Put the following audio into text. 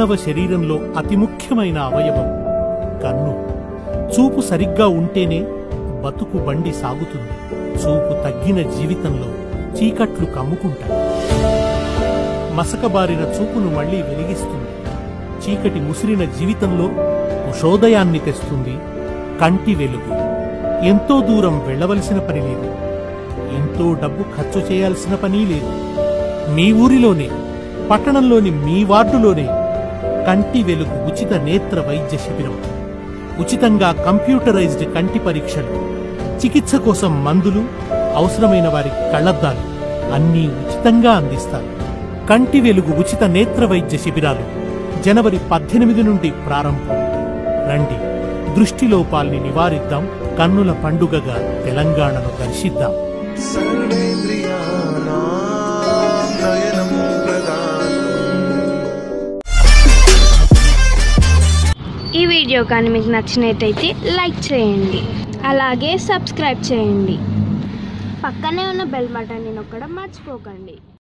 మానవ శరీరంలో అతి ముఖ్యమైన అవయవం కన్ను చూపు సరిగ్గా ఉంటేనే బతుకు బండి సాగుతుంది చూపు తగ్గిన జీవితంలో చీకట్లు కమ్ముకుంటాయి మసకబారిన చూపును మళ్ళీ వెలిగిస్తుంది చీకటి ముసిరిన జీవితంలో ఉషోదయాన్ని తెస్తుంది కంటి వెలుగు ఎంతో దూరం వెళ్ళవలసిన పని లేదు ఎంతో డబ్బు ఖర్చు చేయాల్సిన పని లేదు మీ ఊరిలోనే పట్టణంలోని మీ వార్డులోనే కంటి వెలుగు ఉచిత నేత్ర వైద్య శిబిరం ఉచితంగా కంప్యూటరైజ్డ్ కంటి పరీక్షలు చికిత్స కోసం మందులు అవసరమైన వారికి కళ్లద్దాలు అన్నీ ఉచితంగా అందిస్తారు కంటి వెలుగు ఉచిత నేత్ర వైద్య శిబిరాలు జనవరి పద్దెనిమిది నుండి ప్రారంభం రండి దృష్టిలోపాల్ని నివారిద్దాం కన్నుల పండుగగా తెలంగాణను దర్శిద్దాం सर्वेन्द्रियाणां नयनं प्रदानम् ఈ వీడియో కానీ మీకు నచ్చినట్టయితే లైక్ చేయండి అలాగే సబ్స్క్రైబ్ చేయండి పక్కనే ఉన్న బెల్ బటన్ని నొక్కడం మర్చిపోకండి